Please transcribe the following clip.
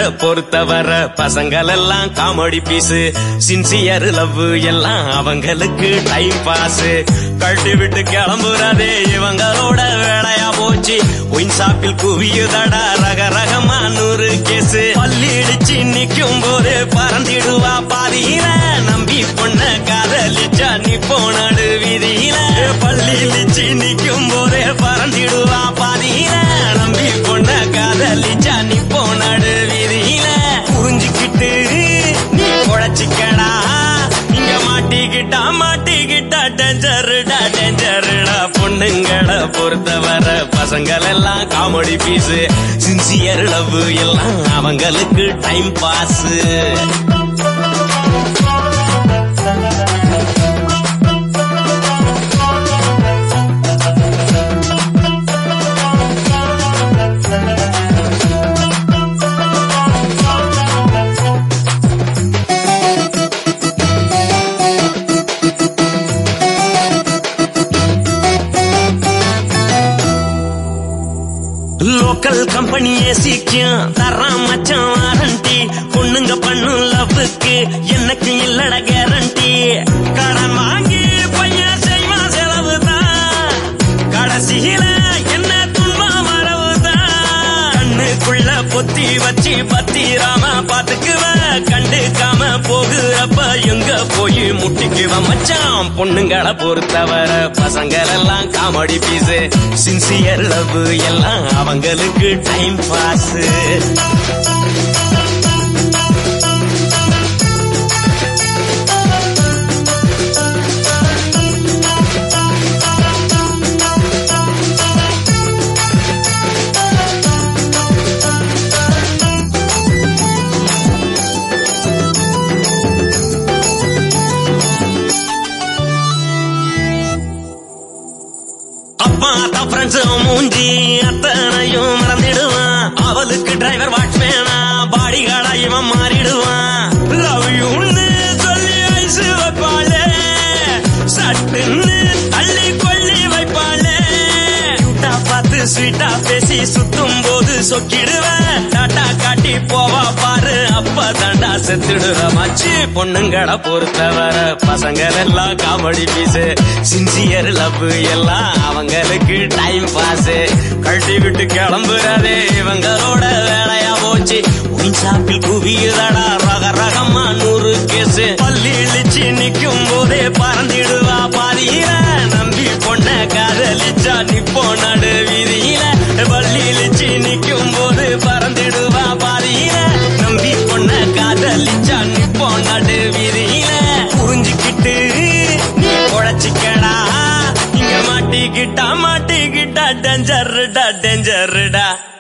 பொறுத்தவரை பசங்கள் எல்லாம் காமெடி பீஸ் சின்சியர் லவ் எல்லாம் அவங்களுக்கு டைம் பாஸ் கழட்டி விட்டு கிளம்புறதே இவங்களோட வேலையா போச்சு ஒயின் சாப்பில் குவியுதடா ரக ரகமா நூறு கேஸ் பள்ளி இடிச்சு நிக்கும் போது பறந்திடுவா பாதியில நம்பி பொண்ண காதலிச்சா நீ போனாடு வீதியில பள்ளி இடிச்சு நிக்கும் போதே பறந்திடுவா பாதியில நம்பி பொண்ண காதலிச்சா நீ போனாடு வீதியில புரிஞ்சுக்கிட்டு நீ குழைச்சிக்கடா இங்க மாட்டிக்கிட்டா மாட்டிக்கிட்டா டேஞ்சருடா டேஞ்சருடா பொண்ணுங்களை பொறுத்தவரை பசங்கள் எல்லாம் காமெடி பீஸ் சின்சியர் லவ் எல்லாம் அவங்களுக்கு டைம் பாஸ் லோக்கல் கம்பெனி ஏசிக்கும் தரான் மச்சான் வாரண்டி பொண்ணுங்க பண்ணும் லவ்வுக்கு எனக்கு இல்லட கேரண்டி கடன் வாங்கி பையன் செய்வான் செலவு தான் கடைசியில என்ன துன்பம் வரவு தான் கண்ணுக்குள்ள பொத்தி வச்சு பத்திராம பாத்துக்குவ கண்டுக்காம போகுறப்ப எங்க போய் முட்டிக்குவ மச்சான் பொண்ணுங்களை பொறுத்தவரை பசங்கள் எல்லாம் காமெடி பீஸ் சின்சியர் லவ் எல்லாம் அவங்களுக்கு டைம் பாஸ் அப்பா அத்தா ஃப்ரெண்ட்ஸ் மூஞ்சி அத்தனையும் மறந்துடுவான் அவளுக்கு டிரைவர் வாட்ச்மேனா பாடி கார்டா இவன் மாறிடுவான் லவ் யூன்னு சொல்லி ஐசு வைப்பாளே சட்டுன்னு தள்ளி கொள்ளி வைப்பாளே கியூட்டா பார்த்து ஸ்வீட்டா பேசி சுத்தும் போது சொக்கிடுவேன் டாட்டா காட்டி போவா பாரு அப்ப தாண்டா செத்துடுற மச்சி பொண்ணுங்களை பொறுத்தவரை பசங்கள் எல்லாம் காமெடி பீஸ் சின்சியர் லவ் எல்லாம் அவங்களுக்கு டைம் பாஸ் கழட்டி விட்டு கிளம்புறதே இவங்களோட வேலையா போச்சு ஒயின் சாப்பில் குவியுதடா ரக ரகமா நூறு கேஸ் பள்ளி இழிச்சு நிக்கும் போதே பறந்திடுவா பாதியில நம்பி பொண்ண காதலிச்சா நிப்போ நடு வீதியில பள்ளி இழிச்சு நிக்கும் போது பறந்திடுவா பாதியில நம்பி பொண்ண காதலிச்சா நிப்போ நடு வீதியில புரிஞ்சுக்கிட்டு நீ குழைச்சிக்கடா இங்க மாட்டிக்கிட்டா மாட்டிக்கிட்டா டேஞ்சருடா டேஞ்சருடா